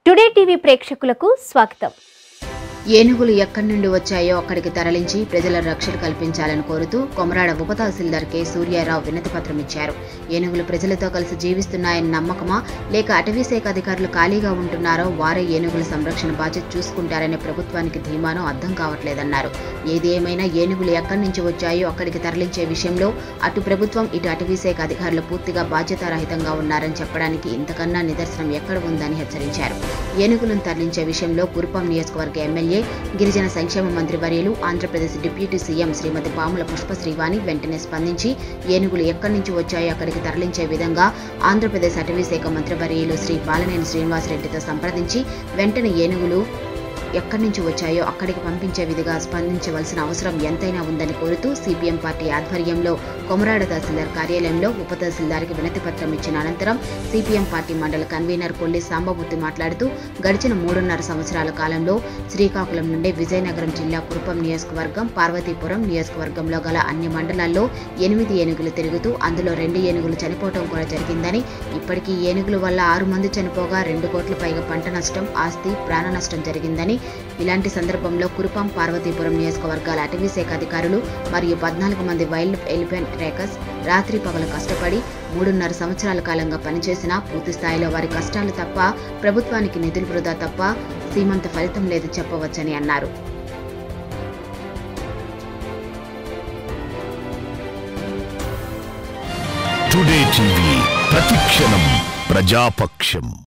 today TV ప్రేక్షకులకు స్వాగతం ఏనుగులు ఎక్కడి నుండి వచ్చాయో అక్కడికి తరలించి ప్రజల రక్షణ కల్పించాలని కోరుతూ కొమరాడ ఉప తహసీల్దార్ కె సూర్యారావు వినతి పత్రం ఇచ్చారు ఏనుగులు ప్రజలతో కలిసి జీవిస్తున్నాయని నమ్మకమా లేక అటవీ శాఖ అధికారులు ఖాళీగా ఉంటున్నారో వారే ఏనుగుల సంరక్షణ బాధ్యత చూసుకుంటారనే ప్రభుత్వానికి ధీమానం అర్థం కావట్లేదన్నారు ఏది ఏమైనా ఏనుగులు ఎక్కడి నుంచి వచ్చాయో అక్కడికి తరలించే విషయంలో అటు ప్రభుత్వం ఇటు అటవీ శాఖ అధికారులు పూర్తిగా బాధ్యతారహితంగా ఉన్నారని చెప్పడానికి ఇంతకన్నా నిదర్శనం ఎక్కడ ఉందని హెచ్చరించారు ఏనుగులను తరలించే విషయంలో కురుపం నియోజకవర్గ ఎమ్మెల్యే గిరిజన సంక్షేమ మంత్రి వర్యులు ఆంధ్రప్రదేశ్ డిప్యూటీ సీఎం శ్రీమతి పాముల పుష్ప శ్రీవాణి వెంటనే స్పందించి ఏనుగులు ఎక్కడి నుంచి వచ్చాయో అక్కడికి తరలించే విధంగా ఆంధ్రప్రదేశ్ అటవీ శాఖ మంత్రి వర్యులు శ్రీ బాలనేని శ్రీనివాసరెడ్డితో సంప్రదించి వెంటనే ఏనుగులు ఎక్కడి నుంచి వచ్చాయో అక్కడికి పంపించే విధిగా స్పందించవలసిన అవసరం ఎంతైనా ఉందని కోరుతూ సిపిఎం పార్టీ ఆధ్వర్యంలో కొమరాడ తహసీల్దార్ కార్యాలయంలో ఉప తహసీల్దార్కి వినతి పత్రం ఇచ్చిన అనంతరం సిపిఎం పార్టీ మండల కన్వీనర్ కొల్లి సాంబమూర్తి మాట్లాడుతూ గడిచిన మూడున్నర సంవత్సరాల కాలంలో శ్రీకాకుళం నుండి విజయనగరం జిల్లా కురుపం నియోజకవర్గం పార్వతీపురం నియోజకవర్గంలో గల అన్ని మండలాల్లో ఎనిమిది ఏనుగులు తిరుగుతూ అందులో రెండు ఏనుగులు చనిపోవడం కూడా జరిగిందని ఇప్పటికీ ఏనుగుల వల్ల ఆరు మంది చనిపోగా రెండు కోట్ల పైగా పంట నష్టం ఆస్తి ప్రాణ నష్టం జరిగిందని ఇలాంటి సందర్భంలో కురుపం పార్వతీపురం నియోజకవర్గాల అటవీ శాఖ అధికారులు మరియు పద్నాలుగు మంది వైల్డ్ ఎలిఫెంట్ ట్రేకర్స్ రాత్రి పగలు కష్టపడి మూడున్నర సంవత్సరాల కాలంగా పనిచేసినా పూర్తి స్థాయిలో వారి కష్టాలు తప్ప ప్రభుత్వానికి నిధులు వృధా తప్ప సీమంత ఫలితం లేదు చెప్పవచ్చని అన్నారు టుడే టీవీ ప్రతిక్షణం ప్రజాపక్షం